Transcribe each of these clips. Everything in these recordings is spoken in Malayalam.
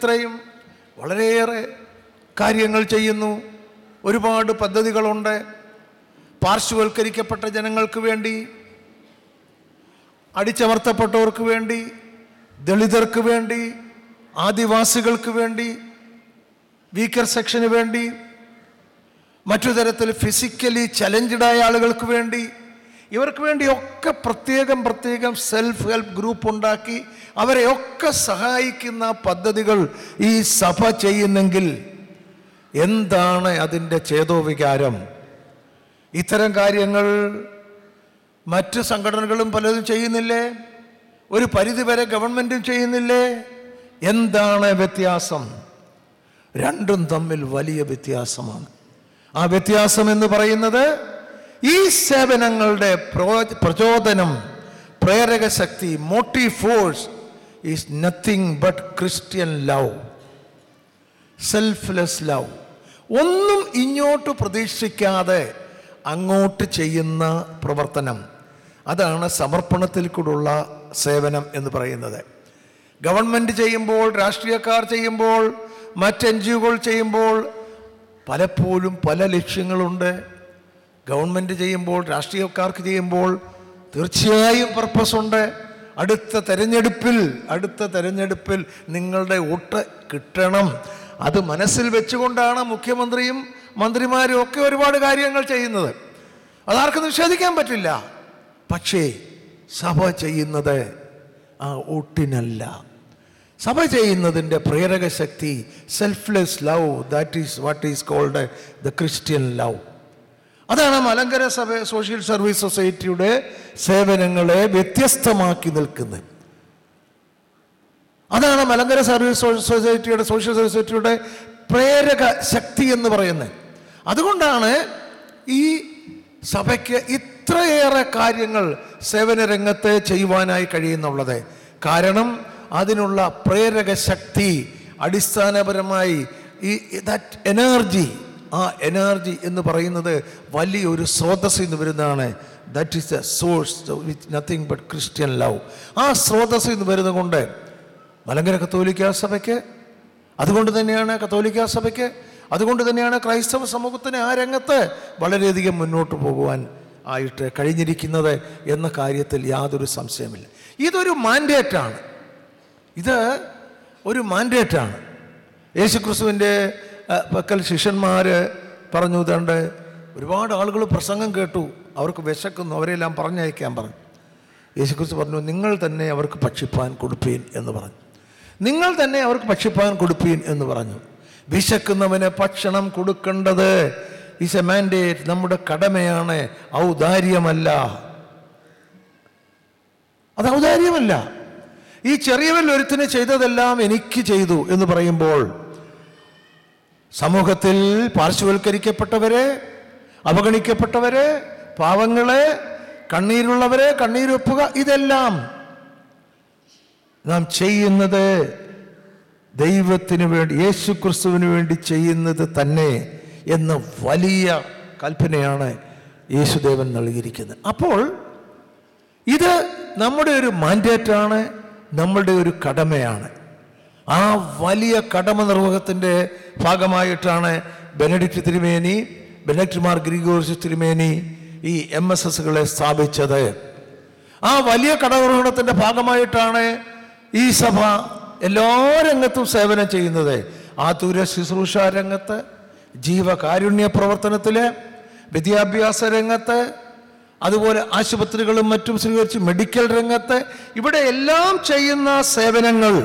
ഇത്രയും വളരെയേറെ കാര്യങ്ങൾ ചെയ്യുന്നു ഒരുപാട് പദ്ധതികളുണ്ട് പാർശ്വവൽക്കരിക്കപ്പെട്ട ജനങ്ങൾക്ക് വേണ്ടി അടിച്ചമർത്തപ്പെട്ടവർക്ക് വേണ്ടി ദളിതർക്ക് വേണ്ടി ആദിവാസികൾക്ക് വേണ്ടി വീക്കർ സെക്ഷന് വേണ്ടി മറ്റു തരത്തിൽ ഫിസിക്കലി ചലഞ്ചഡായ ആളുകൾക്ക് വേണ്ടി ഇവർക്ക് വേണ്ടിയൊക്കെ പ്രത്യേകം പ്രത്യേകം സെൽഫ് ഹെൽപ്പ് ഗ്രൂപ്പ് ഉണ്ടാക്കി അവരെയൊക്കെ സഹായിക്കുന്ന പദ്ധതികൾ ഈ സഭ ചെയ്യുന്നെങ്കിൽ എന്താണ് അതിൻ്റെ ചേതോവികാരം ഇത്തരം കാര്യങ്ങൾ മറ്റ് സംഘടനകളും പലതും ചെയ്യുന്നില്ലേ ഒരു പരിധിവരെ ഗവൺമെൻറ്റും ചെയ്യുന്നില്ലേ എന്താണ് വ്യത്യാസം രണ്ടും തമ്മിൽ വലിയ വ്യത്യാസമാണ് ആ വ്യത്യാസം എന്ന് പറയുന്നത് ഈ സേവനങ്ങളുടെ പ്രോ- പ്രചോദനം പ്രേരക ശക്തി motive force is nothing but Christian love selfless love ഒന്നും ഇങ്ങോട്ട് പ്രതീക്ഷിക്കാതെ അങ്ങോട്ട് ചെയ്യുന്ന പ്രവർത്തനം അതാണ് സമർപ്പണത്തിൽ കൂടെയുള്ള സേവനം എന്ന് പറയുന്നത് ഗവൺമെൻറ് ചെയ്യുമ്പോൾ രാഷ്ട്രീയക്കാർ ചെയ്യുമ്പോൾ മറ്റ് എൻ ജി ഒകൾ ചെയ്യുമ്പോൾ പലപ്പോഴും പല ലക്ഷ്യങ്ങളുണ്ട് ഗവൺമെൻറ് ചെയ്യുമ്പോൾ രാഷ്ട്രീയക്കാർക്ക് ചെയ്യുമ്പോൾ തീർച്ചയായും പർപ്പസ് ഉണ്ട് അടുത്ത തെരഞ്ഞെടുപ്പിൽ അടുത്ത തെരഞ്ഞെടുപ്പിൽ നിങ്ങളുടെ വോട്ട് കിട്ടണം അത് മനസ്സിൽ വെച്ചുകൊണ്ടാണ് മുഖ്യമന്ത്രിയും മന്ത്രിമാരും ഒക്കെ ഒരുപാട് കാര്യങ്ങൾ ചെയ്യുന്നത് അതാർക്കും നിഷേധിക്കാൻ പറ്റില്ല പക്ഷേ സഭ ചെയ്യുന്നത് ആ വോട്ടിനല്ല സഭ ചെയ്യുന്നതിൻ്റെ പ്രേരക ശക്തി selfless love that is what is called the Christian love അതാണ് മലങ്കര സഭ സോഷ്യൽ സർവീസ് സൊസൈറ്റിയുടെ സേവനങ്ങളെ വ്യത്യസ്തമാക്കി നിൽക്കുന്നത് അതാണ് മലങ്കര സർവീസ് സോ- സൊസൈറ്റിയുടെ സോഷ്യൽ സർവീസ് സൊസൈറ്റിയുടെ പ്രേരക ശക്തി എന്ന് പറയുന്നത് അതുകൊണ്ടാണ് ഈ സഭയ്ക്ക് ഇത്രയേറെ കാര്യങ്ങൾ സേവന രംഗത്ത് ചെയ്യുവാനായി കഴിയുന്നുള്ളത് കാരണം അതിനുള്ള പ്രേരക ശക്തി അടിസ്ഥാനപരമായി ഈ ദാറ്റ് എനർജി ആ എനർജി എന്ന് പറയുന്നത് വലിയൊരു സ്രോതസ്സിൽ നിന്ന് വരുന്നതാണ് that is the source with nothing but Christian love ആ സ്രോതസ്സിൽ നിന്ന് വരുന്നത് കൊണ്ട് മലങ്കര കത്തോലിക്ക സഭയ്ക്ക് അതുകൊണ്ട് തന്നെയാണ് കത്തോലിക്ക സഭയ്ക്ക് അതുകൊണ്ട് തന്നെയാണ് ക്രൈസ്തവ സമൂഹത്തിന് ആ രംഗത്ത് വളരെയധികം മുന്നോട്ട് പോകുവാൻ ആയിട്ട് കഴിഞ്ഞിരിക്കുന്നത് എന്ന കാര്യത്തിൽ യാതൊരു സംശയമില്ല ഇതൊരു മാൻഡേറ്റാണ് ഇത് ഒരു മാൻഡേറ്റാണ് യേശുക്രിസ്തുവിൻ്റെ അഹ്, പക്കൽ ശിഷ്യന്മാർ പറഞ്ഞു തണ്ട് ഒരുപാട് ആളുകൾ പ്രസംഗം കേട്ടു അവർക്ക് വിശക്കുന്നു അവരെല്ലാം പറഞ്ഞയക്കാൻ പറഞ്ഞു യേശുക്രിസ്തു പറഞ്ഞു നിങ്ങൾ തന്നെ അവർക്ക് ഭക്ഷിപ്പാൻ കൊടുപ്പീൻ എന്ന് പറഞ്ഞു നിങ്ങൾ തന്നെ അവർക്ക് ഭക്ഷിപ്പാൻ കൊടുപ്പീൻ എന്ന് പറഞ്ഞു വിശക്കുന്നവന് ഭക്ഷണം കൊടുക്കേണ്ടത് ഈസ് എ മാൻഡേറ്റ് നമ്മുടെ കടമയാണ് ഔദാര്യമല്ല അത് ഔദാര്യമല്ല ഈ ചെറിയവൻ ഒരുത്തിന് ചെയ്തതെല്ലാം എനിക്ക് ചെയ്തു എന്ന് പറയുമ്പോൾ സമൂഹത്തിൽ പാർശ്വവൽക്കരിക്കപ്പെട്ടവരെ അവഗണിക്കപ്പെട്ടവരെ പാവങ്ങളെ കണ്ണീരുള്ളവരെ കണ്ണീരൊപ്പുക ഇതെല്ലാം നാം ചെയ്യുന്നത് ദൈവത്തിന് വേണ്ടി യേശു ക്രിസ്തുവിന് വേണ്ടി ചെയ്യുന്നത് തന്നെ എന്ന വലിയ കൽപ്പനയാണ് യേശുദേവൻ നൽകിയിരിക്കുന്നത് അപ്പോൾ ഇത് നമ്മുടെ ഒരു മാൻഡേറ്റാണ് നമ്മളുടെ ഒരു കടമയാണ് ആ വലിയ കടമ നിർവഹത്തിൻ്റെ ഭാഗമായിട്ടാണ് ബെനഡിക്റ്റ് തിരുമേനി ബെനഡിക്റ്റ് മാർ ഗ്രിഗോറിയസ് തിരുമേനി ഈ എം എസ് എസുകളെ സ്ഥാപിച്ചത് ആ വലിയ കടനിർവഹണത്തിൻ്റെ ഭാഗമായിട്ടാണ് ഈ സഭ എല്ലാ രംഗത്തും സേവനം ചെയ്യുന്നത് ആതുര ശുശ്രൂഷ രംഗത്ത് ജീവകാരുണ്യ പ്രവർത്തനത്തിൽ വിദ്യാഭ്യാസ രംഗത്ത് അതുപോലെ ആശുപത്രികളും മറ്റും സ്വീകരിച്ച് മെഡിക്കൽ രംഗത്ത് ഇവിടെ എല്ലാം ചെയ്യുന്ന സേവനങ്ങൾ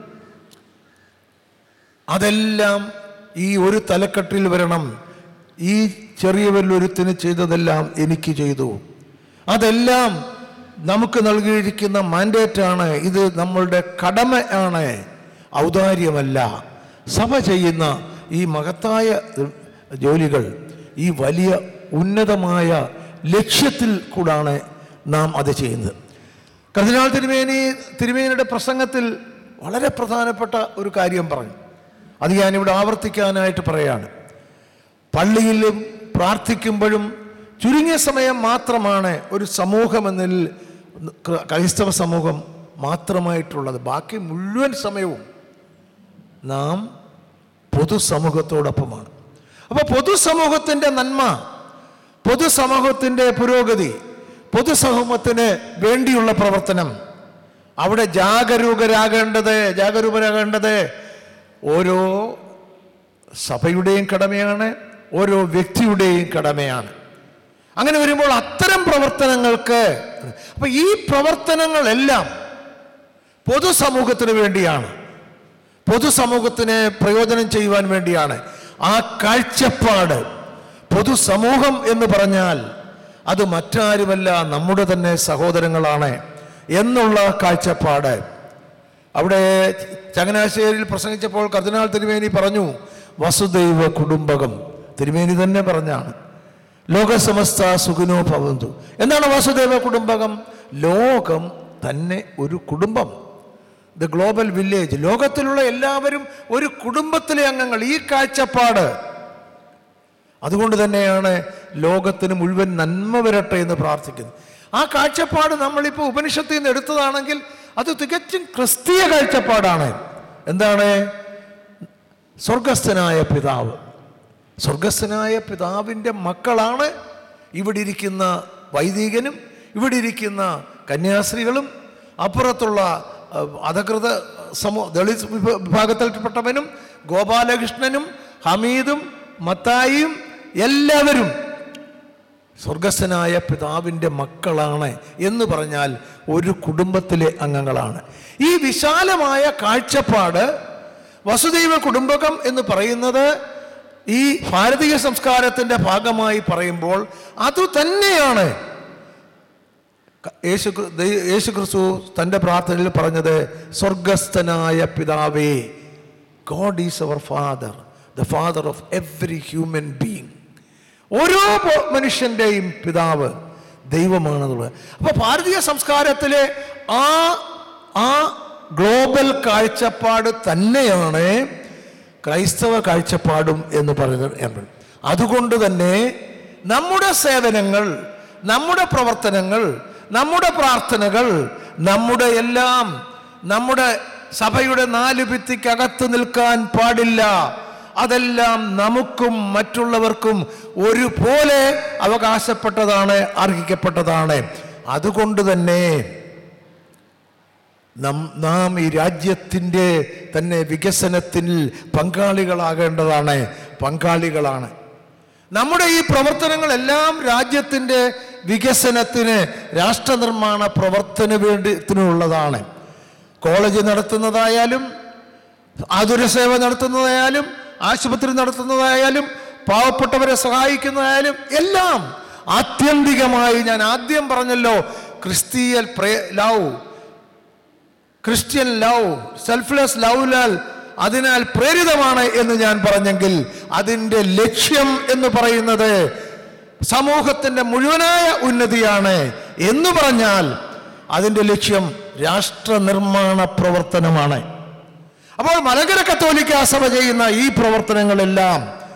അതെല്ലാം ഈ ഒരു തലക്കെട്ടിൽ വരണം ഈ ചെറിയ വല്ലൊരുത്തിന് ചെയ്തതെല്ലാം എനിക്ക് ചെയ്തു അതെല്ലാം നമുക്ക് നൽകിയിരിക്കുന്ന മാൻഡേറ്റാണ് ഇത് നമ്മളുടെ കടമ ആണ് ഔദാര്യമല്ല സഭ ചെയ്യുന്ന ഈ മഹത്തായ ജോലികൾ ഈ വലിയ ഉന്നതമായ ലക്ഷ്യത്തിൽ കൂടാണ് നാം അത് ചെയ്യുന്നത് കർദിനാൾ തിരുമേനി തിരുമേനിയുടെ പ്രസംഗത്തിൽ വളരെ പ്രധാനപ്പെട്ട ഒരു കാര്യം പറഞ്ഞു അത് ഞാനിവിടെ ആവർത്തിക്കാനായിട്ട് പറയാണ് പള്ളിയിലും പ്രാർത്ഥിക്കുമ്പോഴും ചുരുങ്ങിയ സമയം മാത്രമാണ് ഒരു സമൂഹമെന്നതിൽ ക്രൈസ്തവ സമൂഹം മാത്രമായിട്ടുള്ളത് ബാക്കി മുഴുവൻ സമയവും നാം പൊതുസമൂഹത്തോടൊപ്പമാണ് അപ്പോൾ പൊതുസമൂഹത്തിൻ്റെ നന്മ പൊതുസമൂഹത്തിൻ്റെ പുരോഗതി പൊതുസമൂഹത്തിന് വേണ്ടിയുള്ള പ്രവർത്തനം അവിടെ ജാഗരൂകരാകേണ്ടത് ജാഗരൂകരാകേണ്ടത് ഓരോ സഭയുടെയും കടമയാണ് ഓരോ വ്യക്തിയുടെയും കടമയാണ് അങ്ങനെ വരുമ്പോൾ അത്തരം പ്രവർത്തനങ്ങൾക്ക് അപ്പൊ ഈ പ്രവർത്തനങ്ങളെല്ലാം പൊതുസമൂഹത്തിന് വേണ്ടിയാണ് പൊതുസമൂഹത്തിന് പ്രയോജനം ചെയ്യുവാൻ വേണ്ടിയാണ് ആ കാഴ്ചപ്പാട് പൊതുസമൂഹം എന്ന് പറഞ്ഞാൽ അത് മറ്റാരുമല്ല നമ്മുടെ തന്നെ സഹോദരങ്ങളാണ് എന്നുള്ള കാഴ്ചപ്പാട് അവിടെ ചങ്ങനാശ്ശേരിയിൽ പ്രസംഗിച്ചപ്പോൾ കർദിനാൾ തിരുമേനി പറഞ്ഞു വസുദൈവ കുടുംബകം തിരുമേനി തന്നെ പറഞ്ഞാണ് ലോകസമസ്ത സുഖിനോ ഭവന്തു എന്താണ് വാസുദേവ കുടുംബകം ലോകം തന്നെ ഒരു കുടുംബം ദ ഗ്ലോബൽ വില്ലേജ് ലോകത്തിലുള്ള എല്ലാവരും ഒരു കുടുംബത്തിലെ അംഗങ്ങൾ ഈ കാഴ്ചപ്പാട് അതുകൊണ്ട് തന്നെയാണ് ലോകത്തിന് മുഴുവൻ നന്മ വരട്ടെ എന്ന് പ്രാർത്ഥിക്കുന്നത് ആ കാഴ്ചപ്പാട് നമ്മളിപ്പോൾ ഉപനിഷത്തിൽ നിന്ന് എടുത്തതാണെങ്കിൽ അത് തികച്ചും ക്രിസ്തീയ കാഴ്ചപ്പാടാണ് എന്താണ് സ്വർഗസ്ഥനായ പിതാവ് സ്വർഗസ്ഥനായ പിതാവിൻ്റെ മക്കളാണ് ഇവിടെ ഇരിക്കുന്ന വൈദികനും ഇവിടെ ഇരിക്കുന്ന കന്യാസ്ത്രീകളും അപ്പുറത്തുള്ള അഹ്, അധകൃത സമൂഹ ദളിത് വിഭ- വിഭാഗത്തിൽപ്പെട്ടവനും ഗോപാലകൃഷ്ണനും ഹമീദും മത്തായിയും എല്ലാവരും സ്വർഗസ്ഥനായ പിതാവിൻ്റെ മക്കളാണ് എന്ന് പറഞ്ഞാൽ ഒരു കുടുംബത്തിലെ അംഗങ്ങളാണ് ഈ വിശാലമായ കാഴ്ചപ്പാട് വസുദൈവ കുടുംബകം എന്ന് പറയുന്നത് ഈ ഭാരതീയ സംസ്കാരത്തിൻ്റെ ഭാഗമായി പറയുമ്പോൾ അതു തന്നെയാണ് ക- യേശു ക്രി- ദൈ- യേശു ക്രിസ്തു തൻ്റെ പ്രാർത്ഥനയിൽ പറഞ്ഞത് സ്വർഗസ്ഥനായ പിതാവേ God is our father the father of every human being ഓരോ പോ- മനുഷ്യൻ്റെയും പിതാവ് ദൈവമാണെന്നുള്ളത് അപ്പോൾ ഭാരതീയ സംസ്കാരത്തിലെ ആ ആ ഗ്ലോബൽ കാഴ്ചപ്പാട് തന്നെയാണ് ക്രൈസ്തവ കാഴ്ചപ്പാടും എന്ന് പറയുന്നത് എന്ന്. അതുകൊണ്ട് തന്നെ നമ്മുടെ സേവനങ്ങൾ നമ്മുടെ പ്രവർത്തനങ്ങൾ നമ്മുടെ പ്രാർത്ഥനകൾ നമ്മുടെ എല്ലാം നമ്മുടെ സഭയുടെ നാല് ഭിത്തിക്കകത്ത് നിൽക്കാൻ പാടില്ല അതെല്ലാം നമുക്കും മറ്റുള്ളവർക്കും ഒരുപോലെ അവകാശപ്പെട്ടതാണ് അർഹിക്കപ്പെട്ടതാണ് അതുകൊണ്ട് തന്നെ നം- നാം ഈ രാജ്യത്തിൻ്റെ തന്നെ വികസനത്തിൽ പങ്കാളികളാകേണ്ടതാണ് പങ്കാളികളാണ് നമ്മുടെ ഈ പ്രവർത്തനങ്ങളെല്ലാം രാജ്യത്തിൻ്റെ വികസനത്തിന് രാഷ്ട്രനിർമ്മാണ പ്രവർത്തന വേണ്ടത്തിനുള്ളതാണ് കോളേജ് നടത്തുന്നതായാലും ആതുര സേവ നടത്തുന്നതായാലും ആശുപത്രി നടത്തുന്നതായാലും പാവപ്പെട്ടവരെ സഹായിക്കുന്നതായാലും എല്ലാം ആത്യന്തികമായി ഞാൻ ആദ്യം പറഞ്ഞല്ലോ ക്രിസ്തീയ പ്രേ love Christian love selfless love അതിനാൽ പ്രേരിതമാണ് എന്ന് ഞാൻ പറഞ്ഞെങ്കിൽ അതിൻ്റെ ലക്ഷ്യം എന്ന് പറയുന്നത് സമൂഹത്തിൻ്റെ മുഴുവനായ ഉന്നതിയാണ് എന്ന് പറഞ്ഞാൽ അതിൻ്റെ ലക്ഷ്യം രാഷ്ട്ര നിർമ്മാണ പ്രവർത്തനമാണ് അപ്പോൾ മലങ്കര കത്തോലിക്ക സഭ ചെയ്യുന്ന ഈ പ്രവർത്തനങ്ങളെല്ലാം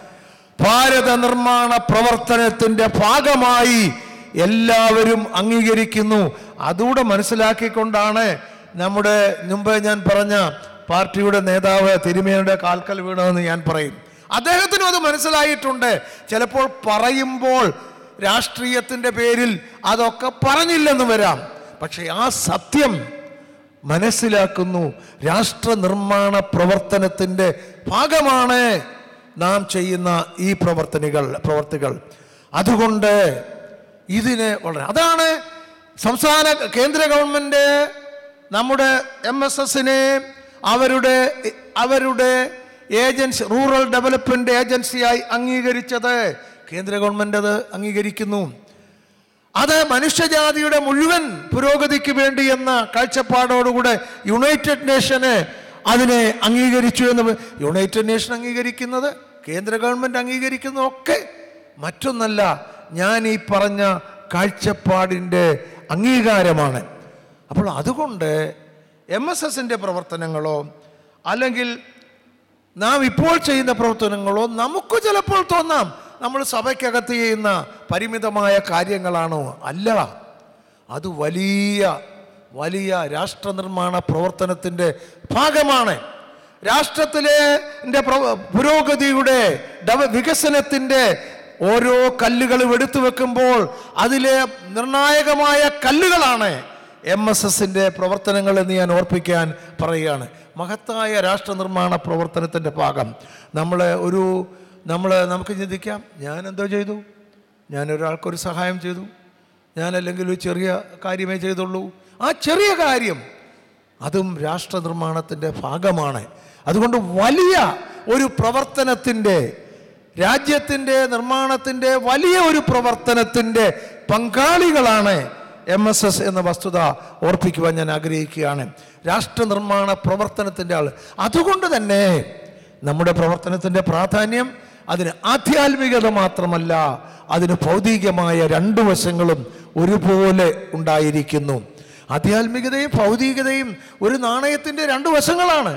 ഭാരത നിർമ്മാണ പ്രവർത്തനത്തിൻ്റെ ഭാഗമായി എല്ലാവരും അംഗീകരിക്കുന്നു അതുകൂടെ മനസ്സിലാക്കിക്കൊണ്ടാണ് നമ്മുടെ മുമ്പ് ഞാൻ പറഞ്ഞ പാർട്ടിയുടെ നേതാവ് തിരുമേനിയുടെ കാൽക്കൽ വീണമെന്ന് ഞാൻ പറയും അദ്ദേഹത്തിനും അത് മനസ്സിലായിട്ടുണ്ട് ചിലപ്പോൾ പറയുമ്പോൾ രാഷ്ട്രീയത്തിൻ്റെ പേരിൽ അതൊക്കെ പറഞ്ഞില്ലെന്ന് വരാം പക്ഷേ ആ സത്യം മനസ്സിലാക്കുന്നു രാഷ്ട്ര നിർമ്മാണ പ്രവർത്തനത്തിൻ്റെ ഭാഗമാണ് നാം ചെയ്യുന്ന ഈ പ്രവർത്തനികൾ പ്രവർത്തികൾ അതുകൊണ്ട് ഇതിന് വളരെ അതാണ് സംസ്ഥാന കേന്ദ്ര ഗവൺമെൻറ് നമ്മുടെ എം എസ് എസിനെ അവരുടെ അവരുടെ ഏജൻസി റൂറൽ ഡെവലപ്മെൻറ്റ് ഏജൻസിയായി അംഗീകരിച്ചത് കേന്ദ്ര ഗവൺമെൻറ് അത് അംഗീകരിക്കുന്നു അത് മനുഷ്യജാതിയുടെ മുഴുവൻ പുരോഗതിക്ക് വേണ്ടി എന്ന കാഴ്ചപ്പാടോടുകൂടെ യുണൈറ്റഡ് നേഷന് അതിനെ അംഗീകരിച്ചു എന്ന് യുണൈറ്റഡ് നേഷൻ അംഗീകരിക്കുന്നത് കേന്ദ്ര ഗവൺമെൻറ് അംഗീകരിക്കുന്നതൊക്കെ മറ്റൊന്നല്ല ഞാൻ ഈ പറഞ്ഞ കാഴ്ചപ്പാടിൻ്റെ അംഗീകാരമാണ് അപ്പോൾ അതുകൊണ്ട് എം എസ് എസിൻ്റെ പ്രവർത്തനങ്ങളോ അല്ലെങ്കിൽ നാം ഇപ്പോൾ ചെയ്യുന്ന പ്രവർത്തനങ്ങളോ നമുക്ക് ചിലപ്പോൾ തോന്നാം നമ്മൾ സഭയ്ക്കകത്ത് ചെയ്യുന്ന പരിമിതമായ കാര്യങ്ങളാണോ അല്ല അത് വലിയ വലിയ രാഷ്ട്രനിർമ്മാണ പ്രവർത്തനത്തിൻ്റെ ഭാഗമാണ് രാഷ്ട്രത്തിലെ ന്റെ പ്ര- പുരോഗതിയുടെ ഡവ- വികസനത്തിന്റെ ഓരോ കല്ലുകളും എടുത്തു വെക്കുമ്പോൾ അതിലെ നിർണായകമായ കല്ലുകളാണ് എം എസ് എസിന്റെ പ്രവർത്തനങ്ങൾ എന്ന് ഞാൻ ഓർപ്പിക്കാൻ പറയുകയാണ് മഹത്തായ രാഷ്ട്ര നിർമ്മാണ പ്രവർത്തനത്തിന്റെ ഭാഗം നമ്മൾ ഒരു നമ്മൾ നമുക്ക് ചിന്തിക്കാം ഞാൻ എന്തോ ചെയ്തു ഞാൻ ഒരാൾക്കൊരു സഹായം ചെയ്തു ഞാൻ അല്ലെങ്കിൽ ഒരു ചെറിയ കാര്യമേ ചെയ്തുള്ളൂ ആ ചെറിയ കാര്യം അതും രാഷ്ട്ര നിർമ്മാണത്തിൻ്റെ ഭാഗമാണ് അതുകൊണ്ട് വലിയ ഒരു പ്രവർത്തനത്തിൻ്റെ രാജ്യത്തിൻ്റെ നിർമ്മാണത്തിൻ്റെ വലിയ ഒരു പ്രവർത്തനത്തിൻ്റെ പങ്കാളികളാണ് എം എസ് എസ് എന്ന വസ്തുത ഓർപ്പിക്കുവാൻ ഞാൻ ആഗ്രഹിക്കുകയാണ് രാഷ്ട്ര നിർമ്മാണ പ്രവർത്തനത്തിൻ്റെ ആൾ അതുകൊണ്ട് തന്നെ നമ്മുടെ പ്രവർത്തനത്തിൻ്റെ പ്രാധാന്യം അതിന് ആധ്യാത്മികത മാത്രമല്ല അതിന് ഭൗതികമായ രണ്ട് വശങ്ങളും ഒരുപോലെ ഉണ്ടായിരിക്കുന്നു ആധ്യാത്മികതയും ഭൗതികതയും ഒരു നാണയത്തിൻ്റെ രണ്ട് വശങ്ങളാണ്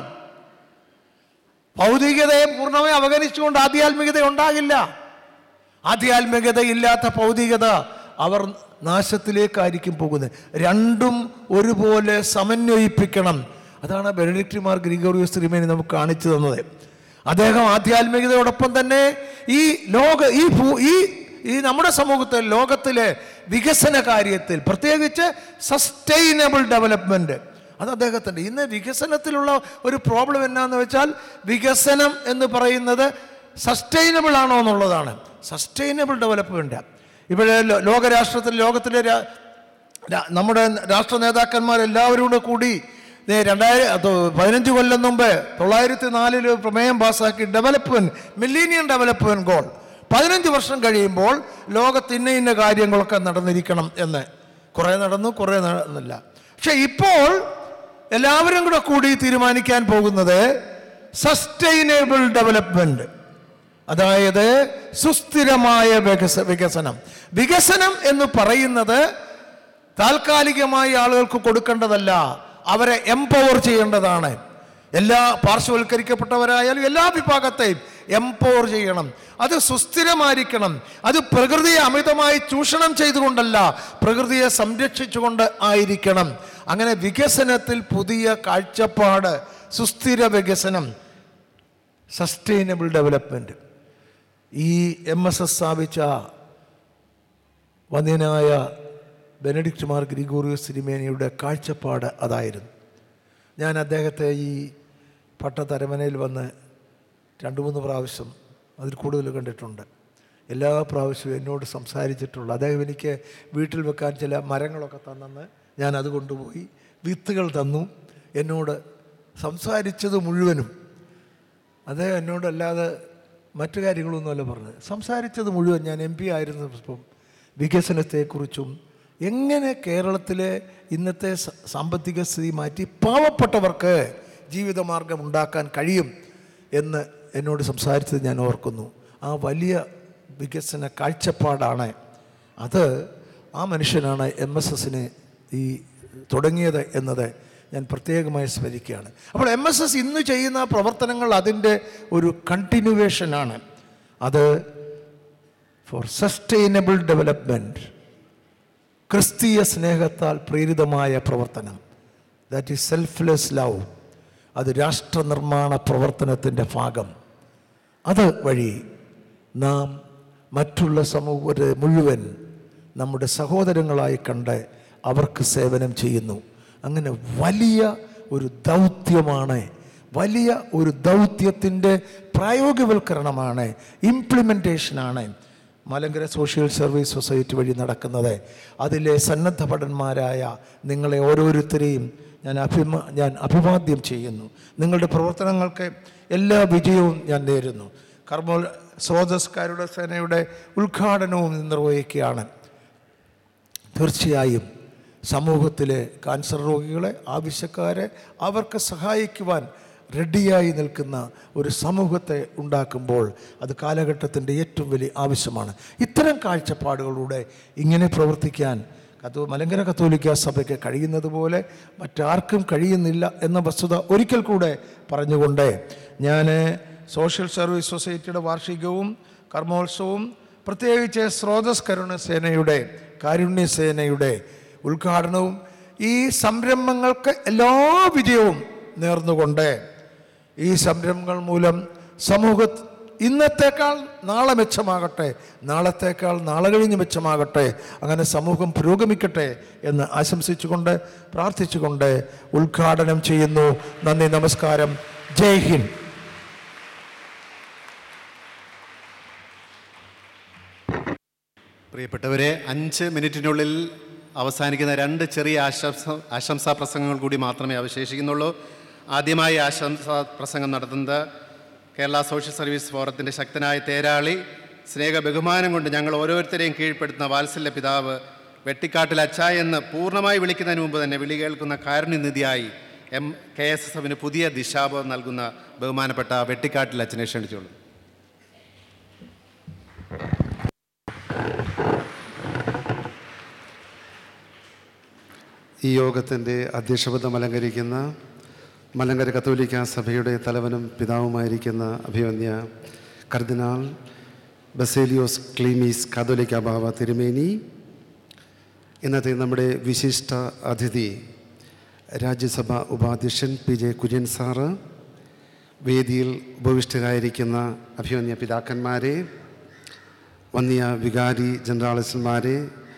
ഭൗതികതയെ പൂർണ്ണമായി അവഗണിച്ചുകൊണ്ട് ആധ്യാത്മികത ഉണ്ടാകില്ല ആധ്യാത്മികത ഇല്ലാത്ത ഭൗതികത അവർ നാശത്തിലേക്കായിരിക്കും പോകുന്നത് രണ്ടും ഒരുപോലെ സമന്വയിപ്പിക്കണം അതാണ് ബെനഡിക്റ്റുമാർ ഗ്രിഗോറിയോസ് തിരുമേനി നമുക്ക് കാണിച്ചു തന്നത് അദ്ദേഹം ആധ്യാത്മികതയോടൊപ്പം തന്നെ ഈ ലോക ഈ ഭൂ ഈ ഈ നമ്മുടെ സമൂഹത്തിൽ ലോകത്തിലെ വികസന കാര്യത്തിൽ പ്രത്യേകിച്ച് സസ്റ്റൈനബിൾ ഡെവലപ്മെൻറ്റ് അത് അദ്ദേഹത്തിൻ്റെ ഇന്ന് വികസനത്തിലുള്ള ഒരു പ്രോബ്ലം എന്നാന്ന് വെച്ചാൽ വികസനം എന്ന് പറയുന്നത് സസ്റ്റൈനബിൾ ആണോ എന്നുള്ളതാണ് സസ്റ്റൈനബിൾ ഡെവലപ്മെൻറ്റ് ഇവിടെ ലോ- ലോകരാഷ്ട്രത്തിൽ ലോകത്തിലെ രാ- രാ- നമ്മുടെ രാഷ്ട്ര നേതാക്കന്മാരെല്ലാവരും കൂടെ കൂടി രണ്ടായിരം പതിനഞ്ച് കൊല്ലം മുമ്പ് തൊള്ളായിരത്തി നാലില് പ്രമേയം പാസ്സാക്കി ഡെവലപ്മെന്റ് മില്ലീനിയം ഡെവലപ്മെന്റ് ഗോൾ പതിനഞ്ച് വർഷം കഴിയുമ്പോൾ ലോകത്ത് ഇന്ന ഇന്ന കാര്യങ്ങളൊക്കെ നടന്നിരിക്കണം എന്ന് കുറേ നടന്നു കുറേ നടന്നില്ല പക്ഷെ ഇപ്പോൾ എല്ലാവരും കൂടെ കൂടി തീരുമാനിക്കാൻ പോകുന്നത് സസ്റ്റൈനബിൾ ഡെവലപ്മെന്റ് അതായത് സുസ്ഥിരമായ വികസ വികസനം വികസനം എന്ന് പറയുന്നത് താൽക്കാലികമായി ആളുകൾക്ക് കൊടുക്കേണ്ടതല്ല അവരെ എംപവർ ചെയ്യേണ്ടതാണ് എല്ലാ പാർശ്വവൽക്കരിക്കപ്പെട്ടവരായാലും എല്ലാ വിഭാഗത്തെയും എംപവർ ചെയ്യണം അത് സുസ്ഥിരമായിരിക്കണം അത് പ്രകൃതിയെ അമിതമായി ചൂഷണം ചെയ്തുകൊണ്ടല്ല പ്രകൃതിയെ സംരക്ഷിച്ചുകൊണ്ട് ആയിരിക്കണം അങ്ങനെ വികസനത്തിൽ പുതിയ കാഴ്ചപ്പാട് സുസ്ഥിര വികസനം സസ്റ്റൈനബിൾ ഡെവലപ്മെൻറ്റ് ഈ എം എസ് എസ് സ്ഥാപിച്ച വന്യനായ ബെനഡിക്റ്റ് മാർ ഗ്രിഗോറിയോസ് തിരുമേനിയുടെ കാഴ്ചപ്പാട് അതായിരുന്നു ഞാൻ അദ്ദേഹത്തെ ഈ പട്ടത്തരമനയിൽ വന്ന് രണ്ട് മൂന്ന് പ്രാവശ്യം അതിൽ കൂടുതൽ കണ്ടിട്ടുണ്ട് എല്ലാ പ്രാവശ്യവും എന്നോട് സംസാരിച്ചിട്ടുള്ള അദ്ദേഹം എനിക്ക് വീട്ടിൽ വെക്കാൻ ചില മരങ്ങളൊക്കെ തന്നെന്ന് ഞാൻ അത് കൊണ്ടുപോയി വിത്തുകൾ തന്നു എന്നോട് സംസാരിച്ചത് മുഴുവനും അദ്ദേഹം എന്നോടല്ലാതെ മറ്റു കാര്യങ്ങളൊന്നുമല്ല പറഞ്ഞത് സംസാരിച്ചത് മുഴുവൻ ഞാൻ എം പി ആയിരുന്നപ്പം വികസനത്തെക്കുറിച്ചും എങ്ങനെ കേരളത്തിലെ ഇന്നത്തെ സ- സാമ്പത്തിക സ്ഥിതി മാറ്റി പാവപ്പെട്ടവർക്ക് ജീവിതമാർഗം ഉണ്ടാക്കാൻ കഴിയും എന്ന് എന്നോട് സംസാരിച്ചത് ഞാൻ ഓർക്കുന്നു ആ വലിയ വികസന കാഴ്ചപ്പാടാണ് അത് ആ മനുഷ്യനാണ് എം എസ് എസിനെ ഈ തുടങ്ങിയത് എന്നത് ഞാൻ പ്രത്യേകമായി സ്മരിക്കുകയാണ് അപ്പോൾ എം എസ് എസ് ഇന്ന് ചെയ്യുന്ന പ്രവർത്തനങ്ങൾ അതിൻ്റെ ഒരു കണ്ടിന്യൂവേഷനാണ് അത് ഫോർ സസ്റ്റൈനബിൾ ഡെവലപ്മെൻറ്റ് ക്രിസ്തീയ സ്നേഹത്താൽ പ്രേരിതമായ പ്രവർത്തനം ദാറ്റ് ഈസ് സെൽഫ്ലെസ് ലവ് അത് രാഷ്ട്ര നിർമ്മാണ പ്രവർത്തനത്തിൻ്റെ ഭാഗം അത് വഴി നാം മറ്റുള്ള സമൂഹത്തെ മുഴുവൻ നമ്മുടെ സഹോദരങ്ങളായി കണ്ട് അവർക്ക് സേവനം ചെയ്യുന്നു അങ്ങനെ വലിയ ഒരു ദൗത്യമാണ് വലിയ ഒരു ദൗത്യത്തിൻ്റെ പ്രായോഗികവൽക്കരണമാണ് ഇംപ്ലിമെൻറ്റേഷനാണ് മലങ്കര സോഷ്യൽ സർവീസ് സൊസൈറ്റി വഴി നടക്കുന്നത് അതിലെ സന്നദ്ധ ഭടന്മാരായ നിങ്ങളെ ഓരോരുത്തരെയും ഞാൻ അഭിമാ ഞാൻ അഭിവാദ്യം ചെയ്യുന്നു നിങ്ങളുടെ പ്രവർത്തനങ്ങൾക്ക് എല്ലാ വിജയവും ഞാൻ നേരുന്നു കർമ്മ സ്രോതസ്കാരുടെ സേനയുടെ ഉദ്ഘാടനവും നിർവഹിക്കുകയാണ് തീർച്ചയായും സമൂഹത്തിലെ കാൻസർ രോഗികളെ ആവശ്യക്കാരെ അവർക്ക് സഹായിക്കുവാൻ റെഡിയായി നിൽക്കുന്ന ഒരു സമൂഹത്തെ ഉണ്ടാക്കുമ്പോൾ അത് കാലഘട്ടത്തിൻ്റെ ഏറ്റവും വലിയ ആവശ്യമാണ് ഇത്തരം കാഴ്ചപ്പാടുകളിലൂടെ ഇങ്ങനെ പ്രവർത്തിക്കാൻ കത്തോ മലങ്കര കത്തോലിക്ക സഭയ്ക്ക് കഴിയുന്നത് പോലെ മറ്റാർക്കും കഴിയുന്നില്ല എന്ന വസ്തുത ഒരിക്കൽ കൂടെ പറഞ്ഞുകൊണ്ട് ഞാൻ സോഷ്യൽ സർവീസ് സൊസൈറ്റിയുടെ വാർഷികവും കർമ്മോത്സവവും പ്രത്യേകിച്ച് സ്രോതസ് കരുണ സേനയുടെ കാരുണ്യ സേനയുടെ ഉദ്ഘാടനവും ഈ സംരംഭങ്ങൾക്ക് എല്ലാ വിജയവും നേർന്നുകൊണ്ട് ഈ സംരംഭങ്ങൾ മൂലം സമൂഹ ഇന്നത്തേക്കാൾ നാളെ മെച്ചമാകട്ടെ നാളത്തേക്കാൾ നാളെ കഴിഞ്ഞ് മെച്ചമാകട്ടെ അങ്ങനെ സമൂഹം പുരോഗമിക്കട്ടെ എന്ന് ആശംസിച്ചുകൊണ്ട് പ്രാർത്ഥിച്ചുകൊണ്ട് ഉദ്ഘാടനം ചെയ്യുന്നു നന്ദി നമസ്കാരം ജയ് ഹിന്ദ് പ്രിയപ്പെട്ടവരെ അഞ്ച് മിനിറ്റിനുള്ളിൽ അവസാനിക്കുന്ന രണ്ട് ചെറിയ ആശംസ ആശംസാ പ്രസംഗങ്ങൾ കൂടി മാത്രമേ അവശേഷിക്കുന്നുള്ളൂ ആദ്യമായി ആശംസാ പ്രസംഗം നടത്തുന്നത് കേരള സോഷ്യൽ സർവീസ് ഫോറത്തിൻ്റെ ശക്തനായ തേരാളി സ്നേഹ ബഹുമാനം കൊണ്ട് ഞങ്ങൾ ഓരോരുത്തരെയും കീഴ്പ്പെടുത്തുന്ന വാത്സല്യ പിതാവ് വെട്ടിക്കാട്ടിൽ അച്ച എന്ന് പൂർണ്ണമായി വിളിക്കുന്നതിന് മുമ്പ് തന്നെ വിളി കേൾക്കുന്ന കാരുണ്യനിധിയായി എം കെ എസ് എസ് എഫിന് പുതിയ ദിശാബോധം നൽകുന്ന ബഹുമാനപ്പെട്ട വെട്ടിക്കാട്ടിൽ അച്ഛനെ ക്ഷണിച്ചോളൂ ഈ യോഗത്തിൻ്റെ അധ്യക്ഷപദം അലങ്കരിക്കുന്ന മലങ്കര കത്തോലിക്ക സഭയുടെ തലവനും പിതാവുമായിരിക്കുന്ന അഭിവന്യ കർദിനാൾ ബസേലിയോസ് ക്ലീമീസ് കാതോലിക്ക ബാവ തിരുമേനി ഇന്നത്തെ നമ്മുടെ വിശിഷ്ട അതിഥി രാജ്യസഭ ഉപാധ്യക്ഷൻ പി ജെ കുര്യൻ സാറ് വേദിയിൽ ഉപവിഷ്ടരായിരിക്കുന്ന അഭിമന്യ പിതാക്കന്മാരെ വന്നിയ വികാരി ജനറാളിസ്റ്റന്മാരെ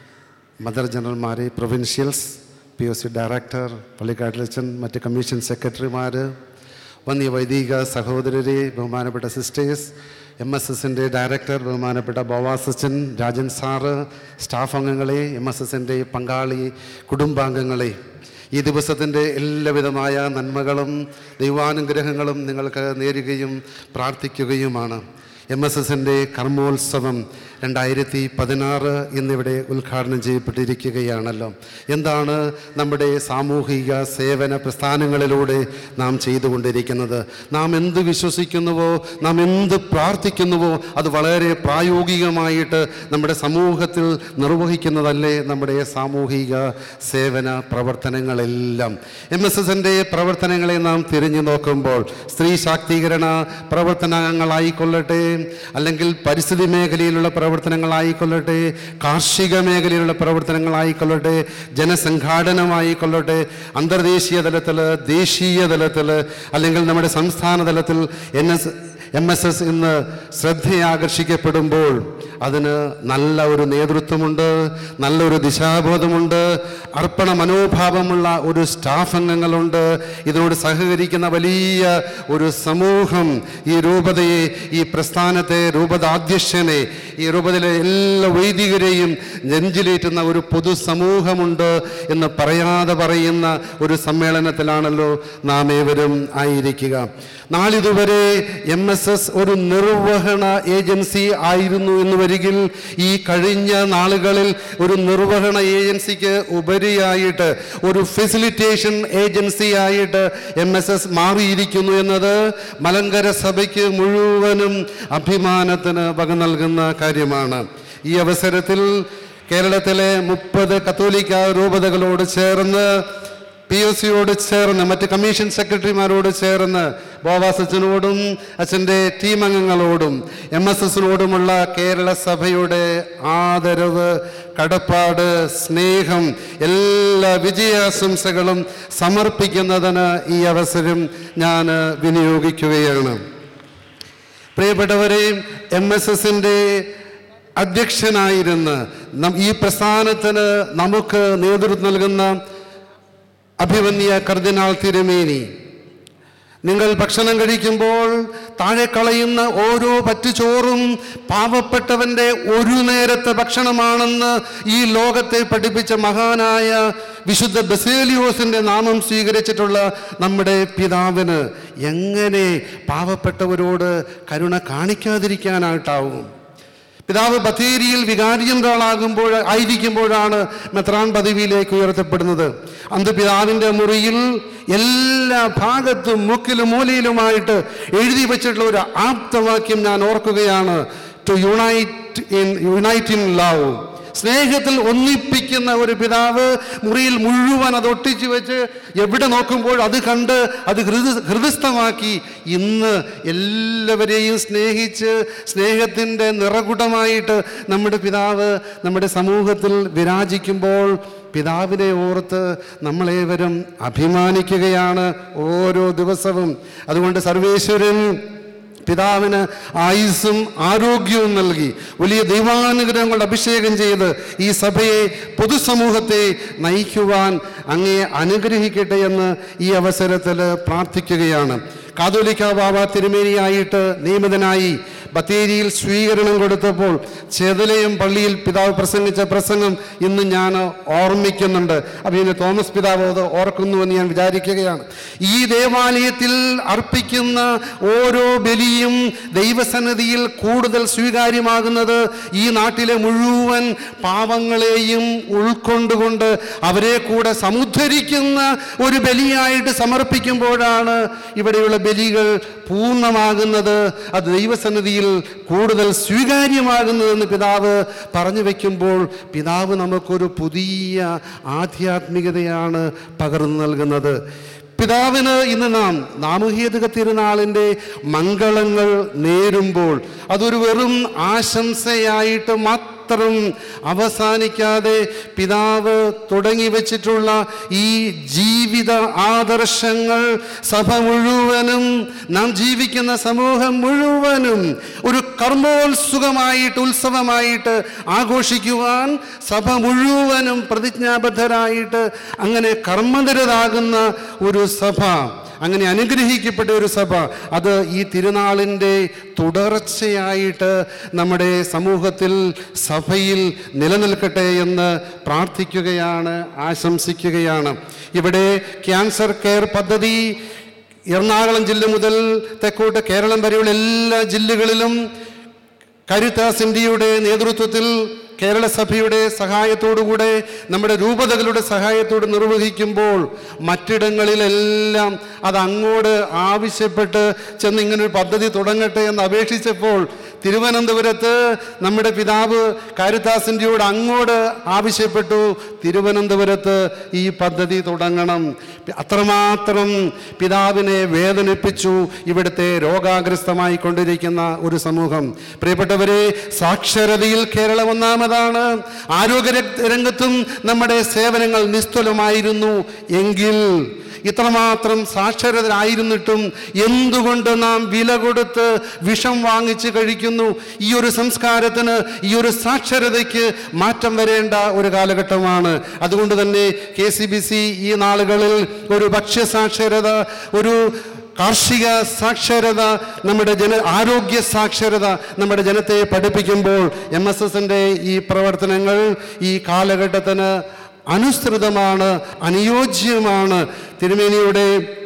മദർ ജനറൽമാരെ provincials P O C director പള്ളിക്കാട്ടിലച്ചൻ മറ്റ് കമ്മീഷൻ സെക്രട്ടറിമാർ വന്നിയ വൈദിക സഹോദരരെ ബഹുമാനപ്പെട്ട സിസ്റ്റേഴ്സ് എം എസ് എസിൻ്റെ ഡയറക്ടർ ബഹുമാനപ്പെട്ട ബോവാസച്ചൻ രാജൻ സാറ് സ്റ്റാഫ് അംഗങ്ങളെ എം എസ് എസിൻ്റെ പങ്കാളി കുടുംബാംഗങ്ങളെ ഈ ദിവസത്തിൻ്റെ എല്ലാവിധമായ നന്മകളും ദൈവാനുഗ്രഹങ്ങളും നിങ്ങൾക്ക് നേരുകയും പ്രാർത്ഥിക്കുകയുമാണ് എം എസ് എസിൻ്റെ കർമ്മോത്സവം രണ്ടായിരത്തി പതിനാറ് എന്നിവിടെ ഉദ്ഘാടനം ചെയ്യപ്പെട്ടിരിക്കുകയാണല്ലോ എന്താണ് നമ്മുടെ സാമൂഹിക സേവന പ്രസ്ഥാനങ്ങളിലൂടെ നാം ചെയ്തുകൊണ്ടിരിക്കുന്നത് നാം എന്ത് വിശ്വസിക്കുന്നുവോ നാം എന്ത് പ്രാർത്ഥിക്കുന്നുവോ അത് വളരെ പ്രായോഗികമായിട്ട് നമ്മുടെ സമൂഹത്തിൽ നിർവഹിക്കുന്നതല്ലേ നമ്മുടെ സാമൂഹിക സേവന പ്രവർത്തനങ്ങളെല്ലാം എം എസ് എസിൻ്റെ പ്രവർത്തനങ്ങളെ നാം തിരിഞ്ഞു നോക്കുമ്പോൾ സ്ത്രീ ശാക്തീകരണ പ്രവർത്തനങ്ങളായിക്കൊള്ളട്ടെ അല്ലെങ്കിൽ പരിസ്ഥിതി മേഖലയിലുള്ള പ്രവർത്തനങ്ങളായിക്കൊള്ളട്ടെ കാർഷിക മേഖലയിലുള്ള പ്രവർത്തനങ്ങളായിക്കൊള്ളട്ടെ ജനസംഘാടനമായിക്കൊള്ളട്ടെ അന്തർദേശീയ തലത്തിൽ ദേശീയ തലത്തിൽ അല്ലെങ്കിൽ നമ്മുടെ സംസ്ഥാന തലത്തിൽ N S M S S ഇന്ന് ശ്രദ്ധയാകർഷിക്കപ്പെടുമ്പോൾ അതിന് നല്ല ഒരു നേതൃത്വമുണ്ട് നല്ലൊരു ദിശാബോധമുണ്ട് അർപ്പണ മനോഭാവമുള്ള ഒരു സ്റ്റാഫ് അംഗങ്ങളുണ്ട് ഇതിനോട് സഹകരിക്കുന്ന വലിയ ഒരു സമൂഹം ഈ രൂപതയെ ഈ പ്രസ്ഥാനത്തെ രൂപതാധ്യക്ഷനെ ഈ രൂപതയിലെ എല്ലാ വൈദികരെയും നെഞ്ചിലേറ്റുന്ന ഒരു പൊതുസമൂഹമുണ്ട് എന്ന് പറയാതെ പറയുന്ന ഒരു സമ്മേളനത്തിലാണല്ലോ നാം ഏവരും ആയിരിക്കുക നാളിതുവരെ എം എസ് എസ് ഒരു നിർവഹണ ഏജൻസി ആയിരുന്നു എന്ന് വരികിൽ ഈ കഴിഞ്ഞ നാളുകളിൽ ഒരു നിർവഹണ ഏജൻസിക്ക് ഉപരിയായിട്ട് ഒരു ഫെസിലിറ്റേഷൻ ഏജൻസി ആയിട്ട് എം എസ് എസ് മാറിയിരിക്കുന്നു എന്നത് മലങ്കര സഭയ്ക്ക് മുഴുവനും അഭിമാനത്തിന് വക നൽകുന്ന കാര്യമാണ് ഈ അവസരത്തിൽ കേരളത്തിലെ മുപ്പത് കത്തോലിക്ക രൂപതകളോട് ചേർന്ന് പി ഒ സിയോട് ചേർന്ന് മറ്റ് കമ്മീഷൻ സെക്രട്ടറിമാരോട് ചേർന്ന് ബോവാസ് അച്ഛനോടും അച്ഛൻ്റെ ടീം അംഗങ്ങളോടും എം എസ് എസിനോടുമുള്ള കേരള സഭയുടെ ആദരവ് കടപ്പാട് സ്നേഹം എല്ലാ വിജയാശംസകളും സമർപ്പിക്കുന്നതിന് ഈ അവസരം ഞാൻ വിനിയോഗിക്കുകയാണ് പ്രിയപ്പെട്ടവരെ എം എസ് എസിൻ്റെ അധ്യക്ഷനായിരുന്ന് നം- ഈ പ്രസ്ഥാനത്തിന് നമുക്ക് നേതൃത്വം നൽകുന്ന അഭിവന്യ കർദിനാൾ തിരുമേനി നിങ്ങൾ ഭക്ഷണം കഴിക്കുമ്പോൾ താഴെ കളയുന്ന ഓരോ പറ്റുചോറും പാവപ്പെട്ടവൻ്റെ ഒരു നേരത്തെ ഭക്ഷണമാണെന്ന് ഈ ലോകത്തെ പഠിപ്പിച്ച മഹാനായ വിശുദ്ധ ബസേലിയോസിൻ്റെ നാമം സ്വീകരിച്ചിട്ടുള്ള നമ്മുടെ പിതാവിന് എങ്ങനെ പാവപ്പെട്ടവരോട് കരുണ കാണിക്കാതിരിക്കാനായിട്ടാവും പിതാവ് ബത്തേരിയിൽ വികാരിയന്ത്രാളാകുമ്പോൾ ആയിരിക്കുമ്പോഴാണ് മെത്രാൻ പദവിയിലേക്ക് ഉയർത്തപ്പെടുന്നത് അന്ന് പിതാവിൻ്റെ മുറിയിൽ എല്ലാ ഭാഗത്തും മുക്കിലും മൂലയിലുമായിട്ട് എഴുതി വെച്ചിട്ടുള്ള ഒരു ആപ്തവാക്യം ഞാൻ ഓർക്കുകയാണ് to unite in unite in love സ്നേഹത്തിൽ ഒന്നിപ്പിക്കുന്ന ഒരു പിതാവ് മുറിയിൽ മുഴുവൻ അത് ഒട്ടിച്ചു വെച്ച് എവിടെ നോക്കുമ്പോൾ അത് കണ്ട് അത് ഹൃദ ഹൃദയസ്ഥമാക്കി ഇന്ന് എല്ലാവരെയും സ്നേഹിച്ച് സ്നേഹത്തിൻ്റെ നിറകുടമായിട്ട് നമ്മുടെ പിതാവ് നമ്മുടെ സമൂഹത്തിൽ വിരാജിക്കുമ്പോൾ പിതാവിനെ ഓർത്ത് നമ്മളേവരും അഭിമാനിക്കുകയാണ് ഓരോ ദിവസവും അതുകൊണ്ട് സർവേശ്വരൻ പിതാവിന് ആയുസ്സും ആരോഗ്യവും നൽകി വലിയ ദൈവാനുഗ്രഹം കൊണ്ട് അഭിഷേകം ചെയ്ത് ഈ സഭയെ പൊതുസമൂഹത്തെ നയിക്കുവാൻ അങ്ങേ അനുഗ്രഹിക്കട്ടെ എന്ന് ഈ അവസരത്തിൽ പ്രാർത്ഥിക്കുകയാണ് കാതോലിക്ക ബാബ തിരുമേനിയായിട്ട് നിയമിതനായി ബത്തേരിയിൽ സ്വീകരണം കൊടുത്തപ്പോൾ ചെതലയം പള്ളിയിൽ പിതാവ് പ്രസംഗിച്ച പ്രസംഗം ഇന്ന് ഞാൻ ഓർമ്മിക്കുന്നുണ്ട് അപ്പം ഇനി തോമസ് പിതാവ് അത് ഓർക്കുന്നുവെന്ന് ഞാൻ വിചാരിക്കുകയാണ് ഈ ദേവാലയത്തിൽ അർപ്പിക്കുന്ന ഓരോ ബലിയും ദൈവസന്നിധിയിൽ കൂടുതൽ സ്വീകാര്യമാകുന്നത് ഈ നാട്ടിലെ മുഴുവൻ പാവങ്ങളെയും ഉൾക്കൊണ്ടുകൊണ്ട് അവരെ കൂടെ സമുദ്ധരിക്കുന്ന ഒരു ബലിയായിട്ട് സമർപ്പിക്കുമ്പോഴാണ് ഇവിടെയുള്ള ബലികൾ പൂർണ്ണമാകുന്നത് അത് ദൈവസന്നിധിയിൽ കൂടുതൽ സ്വീകാര്യമാകുന്നതെന്ന് പിതാവ് പറഞ്ഞു വയ്ക്കുമ്പോൾ പിതാവ് നമുക്കൊരു പുതിയ ആധ്യാത്മികതയാണ് പകർന്നു നൽകുന്നത് പിതാവിന് ഇന്ന് നാം നാമഹേതുക തിരുനാളിൻ്റെ മംഗളങ്ങൾ നേരുമ്പോൾ അതൊരു വെറും ആശംസയായിട്ട് മാത്രം അവസാനിക്കാതെ പിതാവ് തുടങ്ങി വച്ചിട്ടുള്ള ഈ ജീവിത ആദർശങ്ങൾ സഭ മുഴുവനും നാം ജീവിക്കുന്ന സമൂഹം മുഴുവനും ഒരു കർമ്മോത്സുകമായിട്ട് ഉത്സവമായിട്ട് ആഘോഷിക്കുവാൻ സഭ മുഴുവനും പ്രതിജ്ഞാബദ്ധരായിട്ട് അങ്ങനെ കർമ്മനിരതാകുന്ന ഒരു സഭ അങ്ങനെ അനുഗ്രഹിക്കപ്പെട്ട ഒരു സഭ അത് ഈ തിരുനാളിൻ്റെ തുടർച്ചയായിട്ട് നമ്മുടെ സമൂഹത്തിൽ സഭയിൽ നിലനിൽക്കട്ടെ എന്ന് പ്രാർത്ഥിക്കുകയാണ് ആശംസിക്കുകയാണ് ഇവിടെ ക്യാൻസർ കെയർ പദ്ധതി എറണാകുളം ജില്ല മുതൽ തെക്കോട്ട് കേരളം വരെയുള്ള എല്ലാ ജില്ലകളിലും കരുത്താസ് ഇന്ത്യയുടെ നേതൃത്വത്തിൽ കേരള സഭയുടെ സഹായത്തോടുകൂടെ നമ്മുടെ രൂപതകളുടെ സഹായത്തോട് നിർവഹിക്കുമ്പോൾ മറ്റിടങ്ങളിലെല്ലാം അത് അങ്ങോട്ട് ആവശ്യപ്പെട്ട് ചെന്ന് ഇങ്ങനൊരു പദ്ധതി തുടങ്ങട്ടെ എന്ന് അപേക്ഷിച്ചപ്പോൾ തിരുവനന്തപുരത്ത് നമ്മുടെ പിതാവ് കാരിത്താസിൻ്റെയോട് അങ്ങോട്ട് ആവശ്യപ്പെട്ടു തിരുവനന്തപുരത്ത് ഈ പദ്ധതി തുടങ്ങണം അത്രമാത്രം പിതാവിനെ വേദനിപ്പിച്ചു ഇവിടുത്തെ രോഗാഗ്രസ്തമായി കൊണ്ടിരിക്കുന്ന ഒരു സമൂഹം പ്രിയപ്പെട്ടവരെ സാക്ഷരതയിൽ കേരളം ഒന്നാമതാണ് ആരോഗ്യ രംഗത്തും നമ്മുടെ സേവനങ്ങൾ നിസ്തുലമായിരുന്നു എങ്കിൽ ഇത്രമാത്രം സാക്ഷരതരായിരുന്നിട്ടും എന്തുകൊണ്ട് നാം വില കൊടുത്ത് വിഷം വാങ്ങിച്ച് കഴിക്കുന്നു ഈ ഒരു സംസ്കാരത്തിന് ഈ ഒരു സാക്ഷരതയ്ക്ക് മാറ്റം വരേണ്ട ഒരു കാലഘട്ടമാണ് അതുകൊണ്ട് തന്നെ കെ സി ബി സി ഈ നാളുകളിൽ ഒരു ഭക്ഷ്യസാക്ഷരത ഒരു കാർഷിക സാക്ഷരത നമ്മുടെ ജന ആരോഗ്യ സാക്ഷരത നമ്മുടെ ജനത്തെ പഠിപ്പിക്കുമ്പോൾ എം എസ് എസിൻ്റെ ഈ പ്രവർത്തനങ്ങൾ ഈ കാലഘട്ടത്തിന് അനുസൃതമാണ് അനുയോജ്യമാണ് തിരുമേനിയുടെ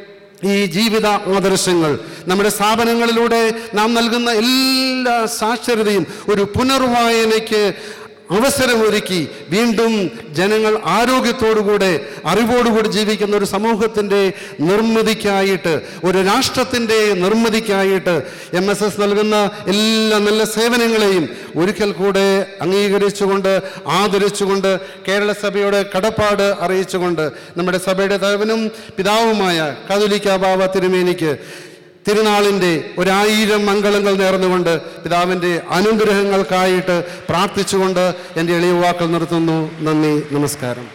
ഈ ജീവിത ആദർശങ്ങൾ നമ്മുടെ സ്ഥാപനങ്ങളിലൂടെ നാം നൽകുന്ന എല്ലാ സാക്ഷരതയും ഒരു പുനർവായനയ്ക്ക് അവസരമൊരുക്കി വീണ്ടും ജനങ്ങൾ ആരോഗ്യത്തോടുകൂടെ അറിവോടുകൂടി ജീവിക്കുന്ന ഒരു സമൂഹത്തിൻ്റെ നിർമ്മിതിക്കായിട്ട് ഒരു രാഷ്ട്രത്തിൻ്റെ നിർമ്മിതിക്കായിട്ട് എം എസ് എസ് നൽകുന്ന എല്ലാ നല്ല സേവനങ്ങളെയും ഒരിക്കൽ കൂടെ അംഗീകരിച്ചുകൊണ്ട് ആദരിച്ചുകൊണ്ട് കേരള സഭയുടെ കടപ്പാട് അറിയിച്ചുകൊണ്ട് നമ്മുടെ സഭയുടെ തലവനും പിതാവുമായ കാതുലിക്ക ബാബ തിരുമേനിക്ക് തിരുനാളിൻ്റെ ഒരായിരം മംഗളങ്ങൾ നേർന്നുകൊണ്ട് പിതാവിൻ്റെ അനുഗ്രഹങ്ങൾക്കായിട്ട് പ്രാർത്ഥിച്ചുകൊണ്ട് എൻ്റെ എളിയ വാക്കൾ നിർത്തുന്നു നന്ദി നമസ്കാരം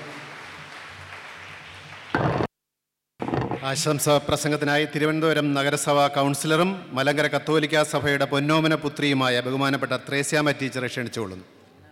ആശംസ പ്രസംഗത്തിനായി തിരുവനന്തപുരം നഗരസഭാ കൗൺസിലറും മലങ്കര കത്തോലിക്ക സഭയുടെ പൊന്നോമന പുത്രിയുമായ ബഹുമാനപ്പെട്ട ത്രേസ്യാമ ടീച്ചറെ ക്ഷണിച്ചുകൊള്ളുന്നു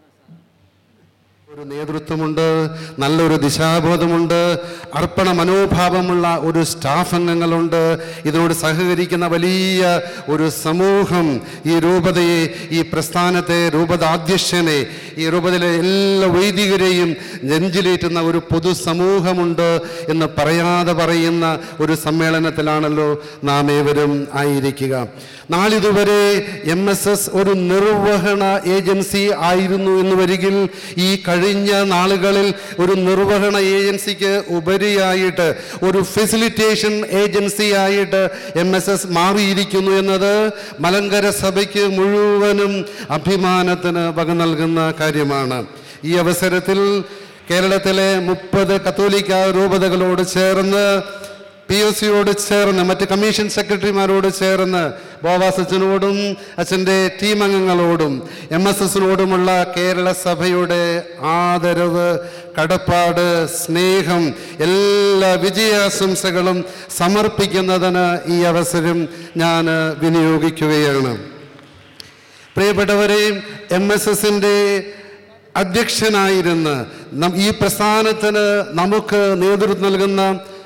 ഒരു നേതൃത്വമുണ്ട് നല്ലൊരു ദിശാബോധമുണ്ട് അർപ്പണ മനോഭാവമുള്ള ഒരു സ്റ്റാഫ് അംഗങ്ങളുണ്ട് ഇതിനോട് സഹകരിക്കുന്ന വലിയ ഒരു സമൂഹം ഈ രൂപതയെ ഈ പ്രസ്ഥാനത്തെ രൂപത അധ്യക്ഷനെ ഈ രൂപതയിലെ എല്ലാ വൈദികരെയും നെഞ്ചിലേറ്റുന്ന ഒരു പൊതുസമൂഹമുണ്ട് എന്ന് പറയാതെ പറയുന്ന ഒരു സമ്മേളനത്തിലാണല്ലോ നാം ഏവരും ആയിരിക്കുക നാളിതുവരെ എം എസ് എസ് ഒരു നിർവഹണ ഏജൻസി ആയിരുന്നു എന്ന് വരികിൽ ഈ കഴിഞ്ഞ നാളുകളിൽ ഒരു നിർവഹണ ഏജൻസിക്ക് ഉപരിയായിട്ട് ഒരു ഫെസിലിറ്റേഷൻ ഏജൻസി ആയിട്ട് എം എസ് എസ് മാറിയിരിക്കുന്നു എന്നത് മലങ്കര സഭയ്ക്ക് മുഴുവനും അഭിമാനത്തിന് വക നൽകുന്ന കാര്യമാണ് ഈ അവസരത്തിൽ കേരളത്തിലെ മുപ്പത് കത്തോലിക്ക രൂപതകളോട് ചേർന്ന് പി ഒ സിയോട് ചേർന്ന് മറ്റ് കമ്മീഷൻ സെക്രട്ടറിമാരോട് ചേർന്ന് ബോവാസ് അച്ഛനോടും അച്ഛൻ്റെ ടീം അംഗങ്ങളോടും എം എസ് എസിനോടുമുള്ള കേരള സഭയുടെ ആദരവ് കടപ്പാട് സ്നേഹം എല്ലാ വിജയാശംസകളും സമർപ്പിക്കുന്നതിന് ഈ അവസരം ഞാൻ വിനിയോഗിക്കുകയാണ് പ്രിയപ്പെട്ടവരെ എം എസ് എസിൻ്റെ അധ്യക്ഷനായിരുന്ന് നം- ഈ പ്രസ്ഥാനത്തിന് നമുക്ക് നേതൃത്വം നൽകുന്ന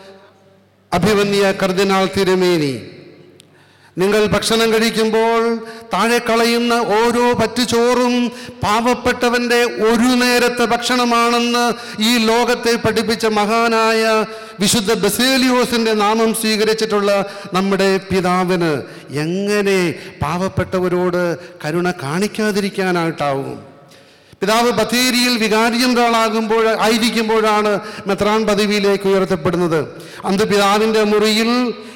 അഭിവന്യ കർദിനാൾ തിരുമേനി നിങ്ങൾ ഭക്ഷണം കഴിക്കുമ്പോൾ താഴെ കളയുന്ന ഓരോ പറ്റുചോറും പാവപ്പെട്ടവൻ്റെ ഒരു നേരത്തെ ഭക്ഷണമാണെന്ന് ഈ ലോകത്തെ പഠിപ്പിച്ച മഹാനായ വിശുദ്ധ ബസേലിയോസിൻ്റെ നാമം സ്വീകരിച്ചിട്ടുള്ള നമ്മുടെ പിതാവിന് എങ്ങനെ പാവപ്പെട്ടവരോട് കരുണ കാണിക്കാതിരിക്കാനായിട്ടാവും പിതാവ് ബത്തേരിയിൽ വികാരിയന്ത്രാളാകുമ്പോൾ ആയിരിക്കുമ്പോഴാണ് മെത്രാൻ പദവിയിലേക്ക് ഉയർത്തപ്പെടുന്നത് അന്ന് പിതാവിൻ്റെ മുറിയിൽ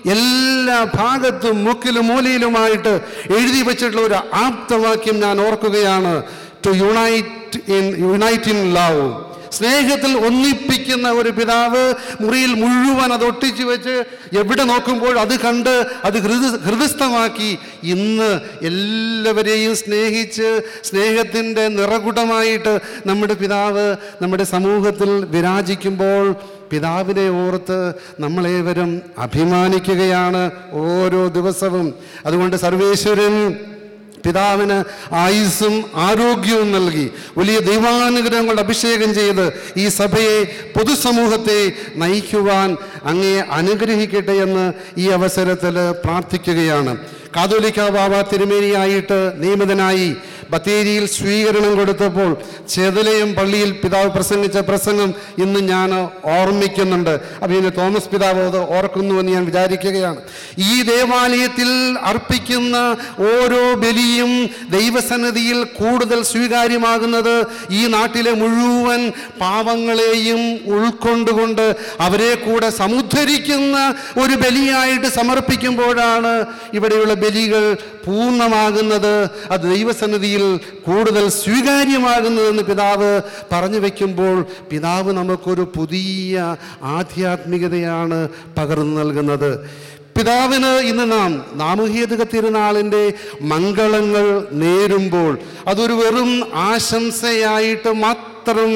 എല്ലാ ഭാഗത്തും മുക്കിലും മൂലയിലുമായിട്ട് എഴുതി വെച്ചിട്ടുള്ള ഒരു ആപ്തവാക്യം ഞാൻ ഓർക്കുകയാണ് to unite in unite in love സ്നേഹത്തിൽ ഒന്നിപ്പിക്കുന്ന ഒരു പിതാവ് മുറിയിൽ മുഴുവൻ അത് ഒട്ടിച്ചു വെച്ച് എവിടെ നോക്കുമ്പോൾ അത് കണ്ട് അത് ഹൃദ ഹൃദയസ്ഥമാക്കി ഇന്ന് എല്ലാവരെയും സ്നേഹിച്ച് സ്നേഹത്തിൻ്റെ നിറകുടമായിട്ട് നമ്മുടെ പിതാവ് നമ്മുടെ സമൂഹത്തിൽ വിരാജിക്കുമ്പോൾ പിതാവിനെ ഓർത്ത് നമ്മളേവരും അഭിമാനിക്കുകയാണ് ഓരോ ദിവസവും അതുകൊണ്ട് സർവേശ്വരൻ പിതാവിന് ആയുസ്സും ആരോഗ്യവും നൽകി വലിയ ദൈവാനുഗ്രഹം കൊണ്ട് അഭിഷേകം ചെയ്ത് ഈ സഭയെ പൊതുസമൂഹത്തെ നയിക്കുവാൻ അങ്ങേ അനുഗ്രഹിക്കട്ടെ എന്ന് ഈ അവസരത്തിൽ പ്രാർത്ഥിക്കുകയാണ് കാതോലിക്ക ബാബ തിരുമേനിയായിട്ട് നിയമിതനായി ബത്തേരിയിൽ സ്വീകരണം കൊടുത്തപ്പോൾ ചെതലയം പള്ളിയിൽ പിതാവ് പ്രസംഗിച്ച പ്രസംഗം ഇന്ന് ഞാൻ ഓർമ്മിക്കുന്നുണ്ട് അപ്പം ഇനി തോമസ് പിതാവ് അത് ഓർക്കുന്നുവെന്ന് ഞാൻ വിചാരിക്കുകയാണ് ഈ ദേവാലയത്തിൽ അർപ്പിക്കുന്ന ഓരോ ബലിയും ദൈവസന്നിധിയിൽ കൂടുതൽ സ്വീകാര്യമാകുന്നത് ഈ നാട്ടിലെ മുഴുവൻ പാവങ്ങളെയും ഉൾക്കൊണ്ടുകൊണ്ട് അവരെ കൂടെ സമുദ്ധരിക്കുന്ന ഒരു ബലിയായിട്ട് സമർപ്പിക്കുമ്പോഴാണ് ഇവിടെയുള്ള ബലികൾ പൂർണ്ണമാകുന്നത് അത് ദൈവസന്നിധിയിൽ കൂടുതൽ സ്വീകാര്യമാകുന്നതെന്ന് പിതാവ് പറഞ്ഞു വയ്ക്കുമ്പോൾ പിതാവ് നമുക്കൊരു പുതിയ ആധ്യാത്മികതയാണ് പകർന്നു നൽകുന്നത് പിതാവിന് ഇന്ന് നാം നാമഹേതുക തിരുനാളിൻ്റെ മംഗളങ്ങൾ നേരുമ്പോൾ അതൊരു വെറും ആശംസയായിട്ട് മാത്രം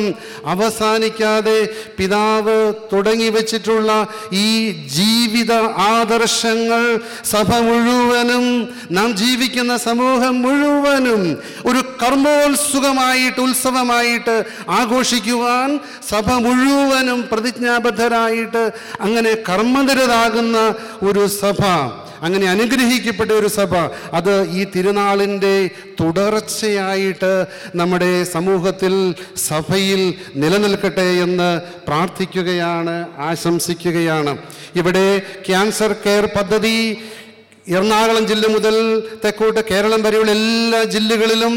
അവസാനിക്കാതെ പിതാവ് തുടങ്ങി വെച്ചിട്ടുള്ള ഈ ജീവിത ആദർശങ്ങൾ സഭ മുഴുവനും നാം ജീവിക്കുന്ന സമൂഹം മുഴുവനും ഒരു കർമ്മോത്സുകമായിട്ട് ഉത്സവമായിട്ട് ആഘോഷിക്കുവാൻ സഭ മുഴുവനും പ്രതിജ്ഞാബദ്ധരായിട്ട് അങ്ങനെ കർമ്മനിരതാകുന്ന ഒരു സഭ അങ്ങനെ അനുഗ്രഹിക്കപ്പെട്ട ഒരു സഭ അത് ഈ തിരുനാളിൻ്റെ തുടർച്ചയായിട്ട് നമ്മുടെ സമൂഹത്തിൽ സഭയിൽ നിലനിൽക്കട്ടെ എന്ന് പ്രാർത്ഥിക്കുകയാണ് ആശംസിക്കുകയാണ് ഇവിടെ ക്യാൻസർ കെയർ പദ്ധതി എറണാകുളം ജില്ല മുതൽ തെക്കോട്ട് കേരളം വരെയുള്ള എല്ലാ ജില്ലകളിലും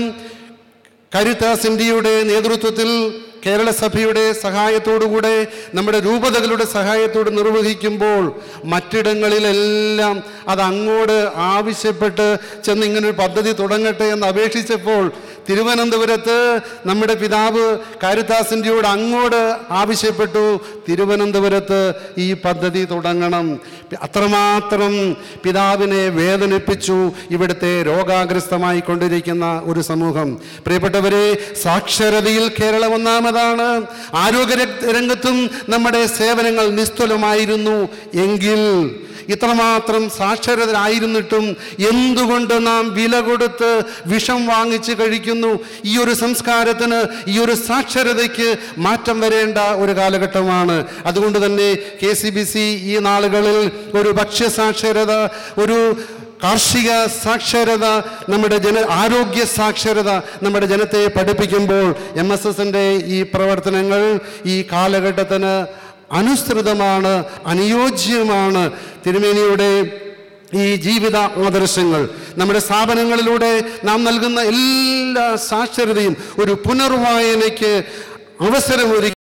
കരുത്താസ് ഇന്ത്യയുടെ നേതൃത്വത്തിൽ കേരള സഭയുടെ സഹായത്തോടുകൂടെ നമ്മുടെ രൂപതകളുടെ സഹായത്തോട് നിർവഹിക്കുമ്പോൾ മറ്റിടങ്ങളിലെല്ലാം അത് അങ്ങോട്ട് ആവശ്യപ്പെട്ട് ചെന്ന് ഇങ്ങനൊരു പദ്ധതി തുടങ്ങട്ടെ എന്ന് അപേക്ഷിച്ചപ്പോൾ തിരുവനന്തപുരത്ത് നമ്മുടെ പിതാവ് കാരിത്താസ് ഇന്ത്യയോട് അങ്ങോട്ട് ആവശ്യപ്പെട്ടു തിരുവനന്തപുരത്ത് ഈ പദ്ധതി തുടങ്ങണം അത്രമാത്രം പിതാവിനെ വേദനിപ്പിച്ചു ഇവിടുത്തെ രോഗാഗ്രസ്തമായി കൊണ്ടിരിക്കുന്ന ഒരു സമൂഹം പ്രിയപ്പെട്ടവരെ സാക്ഷരതയിൽ കേരളം ഒന്നാമതാണ് ആരോഗ്യ രംഗ- രംഗത്തും നമ്മുടെ സേവനങ്ങൾ നിസ്തുലമായിരുന്നു എങ്കിൽ ഇത്രമാത്രം സാക്ഷരതരായിരുന്നിട്ടും എന്തുകൊണ്ട് നാം വില കൊടുത്ത് വിഷം വാങ്ങിച്ച് കഴിക്കുന്നു ഈ ഒരു സംസ്കാരത്തിന് ഈ ഒരു സാക്ഷരതയ്ക്ക് മാറ്റം വരേണ്ട ഒരു കാലഘട്ടമാണ് അതുകൊണ്ട് തന്നെ കെ സി ബി സി ഈ നാളുകളിൽ ഒരു ഭക്ഷ്യസാക്ഷരത ഒരു കാർഷിക സാക്ഷരത നമ്മുടെ ജന ആരോഗ്യ സാക്ഷരത നമ്മുടെ ജനത്തെ പഠിപ്പിക്കുമ്പോൾ എം എസ് എസിൻ്റെ ഈ പ്രവർത്തനങ്ങൾ ഈ കാലഘട്ടത്തിന് അനുസൃതമാണ് അനുയോജ്യമാണ് തിരുമേനിയുടെ ഈ ജീവിത ആദർശങ്ങൾ നമ്മുടെ സ്ഥാപനങ്ങളിലൂടെ നാം നൽകുന്ന എല്ലാ സാക്ഷരതയും ഒരു പുനർവായനയ്ക്ക് അവസരമൊരുക്കി